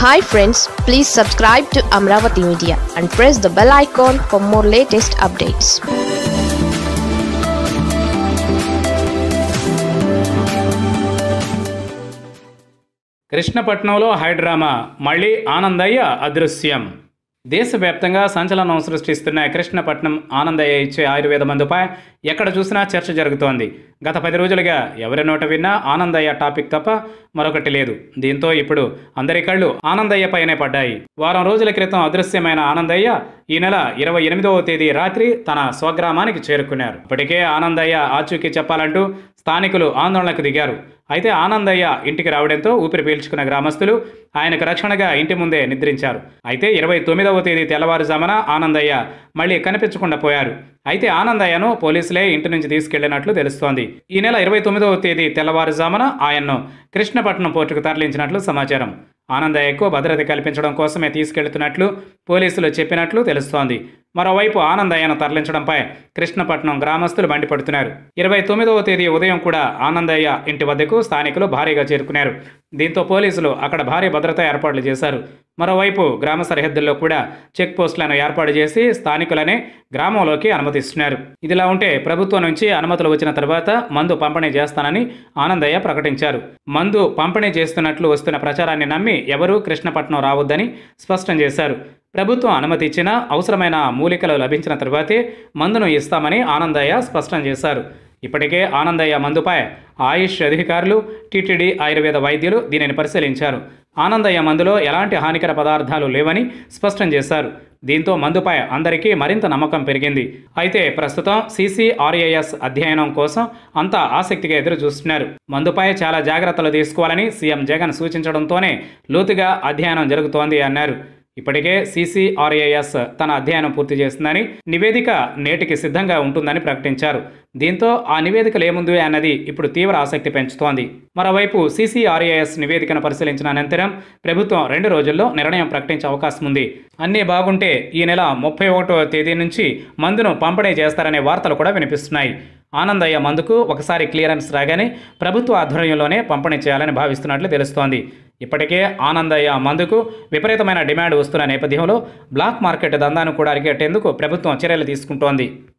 hi friends please subscribe to Amaravati media and press the bell icon for more latest updates కృష్ణపట్నంలో high drama మళ్ళీ ఆనందయ్య అదృశ్యం దేశవ్యాప్తంగా సంచలనం సృష్టిస్తున్న కృష్ణపట్నం ఆనందయ్య ఇచ్చే ఆయుర్వేద మందుపై ఎక్కడ చూసినా చర్చ జరుగుతోంది గత పది రోజులుగా ఎవరి నోట విన్నా ఆనందయ్య టాపిక్ తప్ప మరొకటి లేదు దీంతో ఇప్పుడు అందరి కళ్ళు ఆనందయ్య పైనే పడ్డాయి వారం రోజుల క్రితం అదృశ్యమైన ఆనందయ్య ఈ నెల ఇరవై ఎనిమిదవ తేదీ రాత్రి తన స్వగ్రామానికి చేరుకున్నారు ఇప్పటికే ఆనందయ్య ఆచూకీ చెప్పాలంటూ స్థానికులు ఆందోళనకు దిగారు అయితే ఆనందయ్య ఇంటికి రావడంతో ఊపిరి పీల్చుకున్న గ్రామస్తులు ఆయనకు రక్షణగా ఇంటి ముందే నిద్రించారు అయితే ఇరవై తొమ్మిదవ తేదీ తెల్లవారుజామున ఆనందయ్య మళ్ళీ కనిపించకుండా పోయారు అయితే ఆనందయ్యను పోలీసులే ఇంటి నుంచి తీసుకెళ్లినట్లు తెలుస్తోంది ఈ నెల ఇరవై తొమ్మిదవ తేదీ తెల్లవారుజామున ఆయన్ను కృష్ణపట్నం పోర్టుకు తరలించినట్లు సమాచారం ఆనందయ్యకు భద్రత కల్పించడం కోసమే తీసుకెళ్తున్నట్లు పోలీసులు చెప్పినట్లు తెలుస్తోంది మరోవైపు ఆనందయ్యను తరలించడంపై కృష్ణపట్నం గ్రామస్తులు మండిపడుతున్నారు ఇరవై తొమ్మిదవ తేదీ ఉదయం కూడా ఆనందయ్య ఇంటి వద్దకు స్థానికులు భారీగా చేరుకున్నారు దీంతో పోలీసులు అక్కడ భారీ భద్రతా ఏర్పాట్లు చేశారు మరోవైపు గ్రామ సరిహద్దుల్లో కూడా చెక్ పోస్టులను ఏర్పాటు చేసి స్థానికులనే గ్రామంలోకి అనుమతిస్తున్నారు ఇదిలా ఉంటే ప్రభుత్వం నుంచి అనుమతులు వచ్చిన తర్వాత మందు పంపిణీ చేస్తానని ఆనందయ్య ప్రకటించారు మందు పంపిణీ చేస్తున్నట్లు వస్తున్న ప్రచారాన్ని నమ్మి ఎవరూ కృష్ణపట్నం రావద్దని స్పష్టం చేశారు ప్రభుత్వం అనుమతి ఇచ్చినా అవసరమైన మూలికలు లభించిన తర్వాతే మందును ఇస్తామని ఆనందయ్య స్పష్టం చేశారు ఇప్పటికే ఆనందయ్య మందుపై ఆయుష్ అధికారులు టీటీడీ ఆయుర్వేద వైద్యులు దీనిని పరిశీలించారు ఆనందయ్య మందులో ఎలాంటి హానికర పదార్థాలు లేవని స్పష్టం చేశారు దీంతో మందుపై అందరికీ మరింత నమ్మకం పెరిగింది అయితే ప్రస్తుతం సీసీఆర్ఏఎస్ అధ్యయనం కోసం అంతా ఆసక్తిగా ఎదురు చూస్తున్నారు మందుపై చాలా జాగ్రత్తలు తీసుకోవాలని సీఎం జగన్ సూచించడంతోనే లోతుగా అధ్యయనం జరుగుతోంది అన్నారు ఇప్పటికే సీసీఆర్ఏఎస్ తన అధ్యయనం పూర్తి చేస్తుందని నివేదిక నేటికి సిద్ధంగా ఉంటుందని ప్రకటించారు దీంతో ఆ నివేదికలు ఏముంది అన్నది ఇప్పుడు తీవ్ర ఆసక్తి పెంచుతోంది మరోవైపు సీసీఆర్ఏఎస్ నివేదికను పరిశీలించిన అనంతరం ప్రభుత్వం రెండు రోజుల్లో నిర్ణయం ప్రకటించే అవకాశం ఉంది అన్నీ బాగుంటే ఈ నెల ముప్పై ఒకటో తేదీ నుంచి మందును పంపిణీ చేస్తారనే వార్తలు కూడా వినిపిస్తున్నాయి ఆనందయ్య మందుకు ఒకసారి క్లియరెన్స్ రాగానే ప్రభుత్వ ఆధ్వర్యంలోనే పంపిణీ చేయాలని భావిస్తున్నట్లు తెలుస్తోంది ఇప్పటికే ఆనందయ్య మందుకు విపరీతమైన డిమాండ్ వస్తున్న నేపథ్యంలో బ్లాక్ మార్కెట్ దందాను కూడా అరికట్టేందుకు ప్రభుత్వం చర్యలు తీసుకుంటోంది